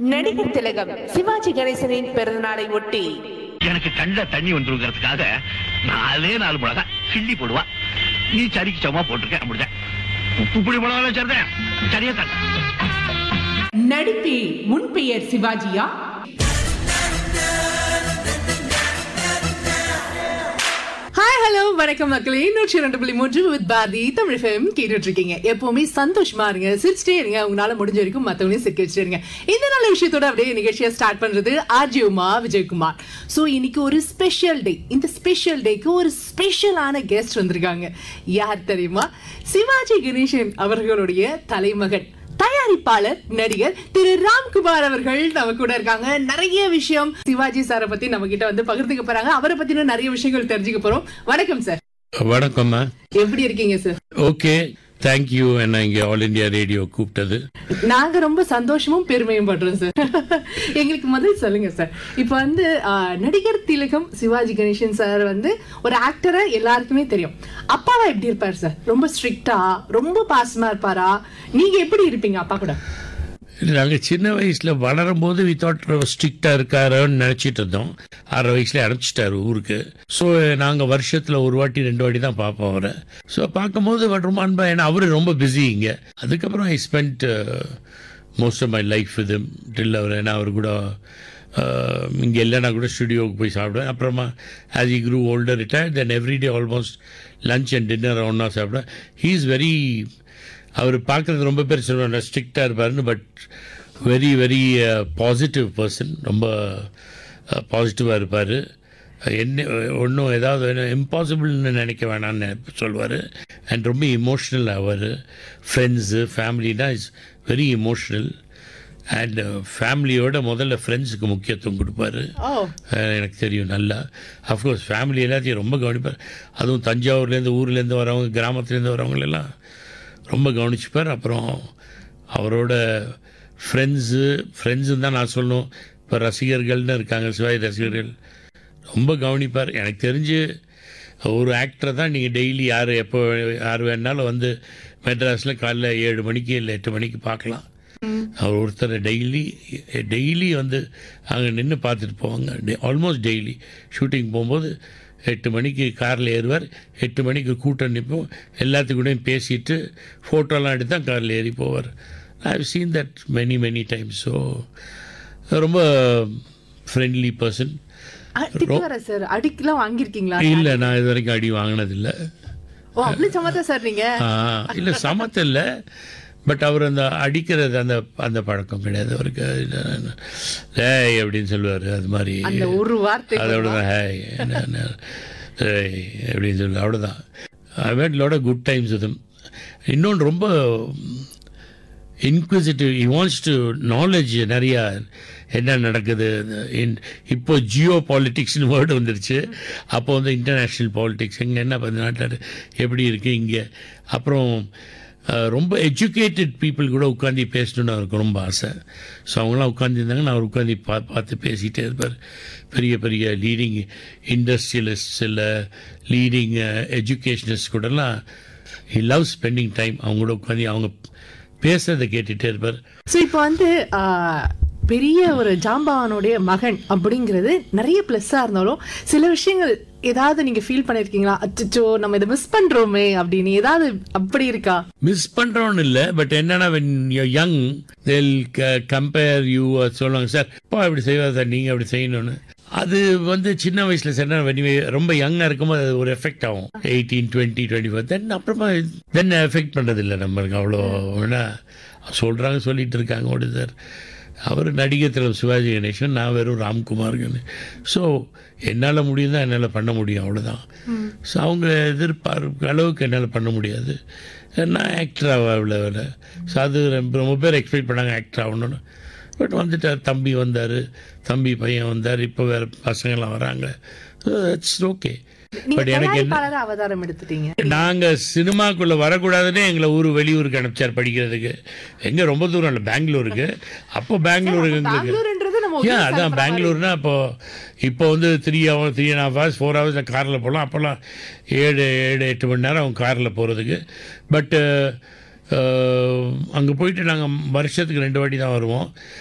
நடிகர் திலகம் சிவாஜி கணேசனின் பிறந்தநாளை ஒட்டி எனக்கு கண்ட தண்ணி வந்துருங்கிறதுக்காக நாலே நாலு மிளகா கிள்ளி போடுவா நீ சரிக்கு சமமா போட்டிருக்க அப்படிதான் உப்பு புளி மிளகா சேர்த்தேன் சரியா தான் நடிப்பில் முன்பெயர் சிவாஜியா ஹாய் ஹலோ வணக்கம் மக்களே நூற்றி ரெண்டு புள்ளி மூன்று வித் பாரதி தமிழ் ஃபேம் கேட்டுட்டு இருக்கீங்க எப்பவுமே சந்தோஷமா இருங்க சிரிச்சிட்டே இருங்க உங்களால முடிஞ்ச வரைக்கும் மத்தவங்களையும் சிரிக்க வச்சிருங்க இந்த நல்ல விஷயத்தோட அப்படியே நிகழ்ச்சியை ஸ்டார்ட் பண்றது ஆர்ஜி உமா விஜயகுமார் ஸோ இன்னைக்கு ஒரு ஸ்பெஷல் டே இந்த ஸ்பெஷல் டேக்கு ஒரு ஸ்பெஷலான கெஸ்ட் வந்திருக்காங்க யார் தெரியுமா சிவாஜி கணேசன் அவர்களுடைய தலைமகன் தயாரிப்பாளர் நடிகர் திரு ராம்குமார் அவர்கள் நம்ம கூட இருக்காங்க நிறைய விஷயம் சிவாஜி சாரை பத்தி நம்ம கிட்ட வந்து பகிர்ந்துக்க போறாங்க அவரை பத்தின நிறைய விஷயங்கள் தெரிஞ்சுக்க போறோம் வணக்கம் சார் வணக்கம்மா எப்படி இருக்கீங்க சார் ஓகே தேங்க்யூ என்ன இங்கே ஆல் இந்தியா ரேடியோ கூப்பிட்டது நாங்க ரொம்ப சந்தோஷமும் பெருமையும் படுறோம் சார் எங்களுக்கு முதல் சொல்லுங்க சார் இப்போ வந்து ஆஹ், நடிகர் திலகம் சிவாஜி கணேசன் சார் வந்து ஒரு ஆக்டரா எல்லாருக்குமே தெரியும் அப்பாவா எப்படி இருப்பார் சார் ரொம்ப ஸ்ட்ரிக்டா ரொம்ப பாசமா இருப்பாரா நீங்க எப்படி இருப்பீங்க அப்பா கூட நாங்கள் சின்ன வயசில் வளரும் போது வி தாட் ஸ்ட்ரிக்டாக இருக்காரோன்னு நினச்சிட்டு இருந்தோம் ஆறு வயசுல அனுப்பிச்சிட்டாரு ஊருக்கு ஸோ நாங்கள் வருஷத்தில் ஒரு வாட்டி ரெண்டு வாட்டி தான் பார்ப்போம் அவரை ஸோ பார்க்கும்போது அவர் ரொம்ப அன்பா ஏன்னா அவர் ரொம்ப பிஸி இங்கே அதுக்கப்புறம் I spend most of my life இது டில் அவர் ஏன்னா அவர் கூட இங்கே இல்லைனா கூட ஸ்டுடியோவுக்கு போய் சாப்பிடுவேன் அப்புறமா as I grew older retire then everyday almost lunch and dinner ஒன்றா சாப்பிடுவேன் ஹீ இஸ் வெரி அவர் பார்க்குறது ரொம்ப பேர் சொல்லுவாங்க ஸ்ட்ரிக்டாக இருப்பாருன்னு but very very positive person ரொம்ப பாசிட்டிவாக இருப்பார் என்ன ஒன்றும் ஏதாவது இம்பாசிபிள்னு நினைக்க வேணாம்னு சொல்லுவார் அண்ட் ரொம்ப இமோஷ்னல் அவர் ஃப்ரெண்ட்ஸு ஃபேமிலினா இஸ் வெரி இமோஷ்னல் அண்ட் ஃபேமிலியோட முதல்ல ஃப்ரெண்ட்ஸுக்கு முக்கியத்துவம் கொடுப்பாரு ஓ அஹ் எனக்கு தெரியும் நல்லா அஃப்கோர்ஸ் ஃபேமிலி எல்லாத்தையும் ரொம்ப கவனிப்பார் அதுவும் தஞ்சாவூர்லேருந்து ஊர்லேருந்து வரவங்க கிராமத்துலேருந்து வரவங்களெல்லாம் ரொம்ப கவனிச்சுப்பார் அப்புறம் அவரோட ஃப்ரெண்ட்ஸு ஃப்ரெண்ட்ஸுன்னு தான் நான் சொல்லணும் இப்போ ரசிகர்கள்னு இருக்காங்க சிவாஜி ரசிகர்கள் ரொம்ப கவனிப்பார் எனக்கு தெரிஞ்சு ஒரு ஆக்டரை தான் நீங்கள் டெய்லி யார் எப்போ யார் வேணாலும் வந்து மெட்ராஸில் காலைல ஏழு மணிக்கு இல்லை எட்டு மணிக்கு பார்க்கலாம் அவர் ஒருத்தர் டெய்லி டெய்லி வந்து அங்கே நின்று பார்த்துட்டு போவாங்க ஆல்மோஸ்ட் டெய்லி ஷூட்டிங் போகும்போது எட்டு மணிக்கு காரில் ஏறுவார் எட்டு மணிக்கு கூட்டம் நிற்போம் எல்லாத்துக்கூடயும் பேசிட்டு ஃபோட்டோலாம் எடுத்து தான் காரில் ஏறி போவார் I have seen that many many times so ரொம்ப ஃப்ரெண்ட்லி பர்சன் திட்டுவாரா சார் அடிக்கலாம் வாங்கியிருக்கீங்களா இல்லை நான் இது வரைக்கும் அடி வாங்கினதில்லை ஓ அப்படி சமத்தா சார் நீங்க இல்லை சமத்து இல்லை பட் அவர் அந்த அடிக்கிறது அந்த அந்த பழக்கம் கிடையாது அவருக்கு ஏய் அப்படின்னு சொல்லுவார் அது மாதிரி அந்த ஒரு வார்த்தை அதோட தான் ஹேய் என்ன, என்ன, ஏய் அப்படின்னு சொல்லு அவ்வளோதான் I had lot of good times இதும் இன்னொன்று ரொம்ப inquisitive he wants to knowledge நிறையா என்ன நடக்குது இன் இப்போ ஜியோ பாலிட்டிக்ஸ்னு வேர்டு வந்துருச்சு அப்போ வந்து இன்டர்நேஷ்னல் பாலிட்டிக்ஸ் இங்கே என்ன பண்ண நாட்டில் எப்படி இருக்குது இங்கே அப்புறம் அஹ், ரொம்ப எஜுகேட்டட் பீப்புள் கூட உட்காந்து பேசணுன்னு அவருக்கு ரொம்ப ஆசை ஸோ அவங்களாம் உட்காந்துருந்தாங்க அவர் உட்காந்து பா பார்த்து பேசிகிட்டே இருப்பார் பெரிய பெரிய லீடிங் இண்டஸ்ட்ரியலிஸ்ட்ஸ் இல்லை லீடிங் எஜுகேஷனிஸ்ட் கூடலாம் ஹி லவ் ஸ்பெண்டிங் டைம் அவங்க கூட உட்காந்து அவங்க பேசுறதை கேட்டுகிட்டே இருப்பார் ஸோ இப்போ வந்து ஆஹ், பெரிய ஒரு ஜாம்பவானுடைய மகன் அப்படிங்கிறது நிறைய ப்ளஸ்ஸாக இருந்தாலும் சில விஷயங்கள் ஏதாவது நீங்க ஃபீல் பண்ணிருக்கீங்களா அச்சோ நம்ம இதை மிஸ் பண்றோமே அப்படின்னு ஏதாவது அப்படி இருக்கா மிஸ் பண்ணுறோன்னு இல்லை பட் என்னன்னா when you young they'll compare you சொல்லுவாங்க சார் அப்பா இப்படி செய்வார் சார் நீங்கள் அப்படி செய்யணும்னு அது வந்து சின்ன வயசில் சார் when you ரொம்ப யங்காக இருக்கும்போது அது ஒரு எஃபெக்ட் ஆகும் eighteen twenty twenty four then அப்புறமா தென் எஃபெக்ட் பண்ணுறதில்ல நம்மளுக்கு அவ்வளோ வேணா சொல்கிறாங்க சொல்லிட்டு இருக்காங்க ஓடி சார் அவர் நடிகர் திரு சிவாஜி கணேசன் நான் வெறும் ராம்குமார் ஸோ என்னால் முடியும் தான் என்னால் பண்ண முடியும் அவ்வளோதான் ஸோ அவங்க எதிர்பார்க்க அளவுக்கு என்னால் பண்ண முடியாது நான் ஆக்டர் ஆகல வேலை ஸோ அது ரொம்ப ரொம்ப பேர் எக்ஸ்பெக்ட் பண்ணாங்க ஆக்டர் ஆகணும்னு பட் வந்துட்டார் தம்பி வந்தார் தம்பி பையன் வந்தார் இப்போ வேறு பசங்கள்லாம் வராங்க இட்ஸ் ஓகே நீங்க பட் எனக்கு என்ன தயாரிப்பாளரா அவதாரம் எடுத்துட்டீங்க நாங்கள் சினிமாக்குள்ளே வரக்கூடாதுன்னே எங்களை ஊர் வெளியூருக்கு அனுப்பிச்சார் படிக்கிறதுக்கு எங்கே ரொம்ப தூரம் இல்லை பெங்களூருக்கு அப்போ பெங்களூருக்கு எங்களுக்கு பெங்களூர்ன்றது நம்ம ஏன் ஊருக்கு அதான் அனுப்புற மாதிரி. பெங்களூர்னா இப்போ இப்போ வந்து three hour three and half hours four ஹவர்ஸில் காரில் போகலாம் அப்போல்லாம் ஏழு ஏழு எட்டு மணி நேரம் அவங்க காரில் போகிறதுக்கு பட்டு அங்கே போயிட்டு நாங்கள் வருஷத்துக்கு ரெண்டு வாட்டி தான் வருவோம்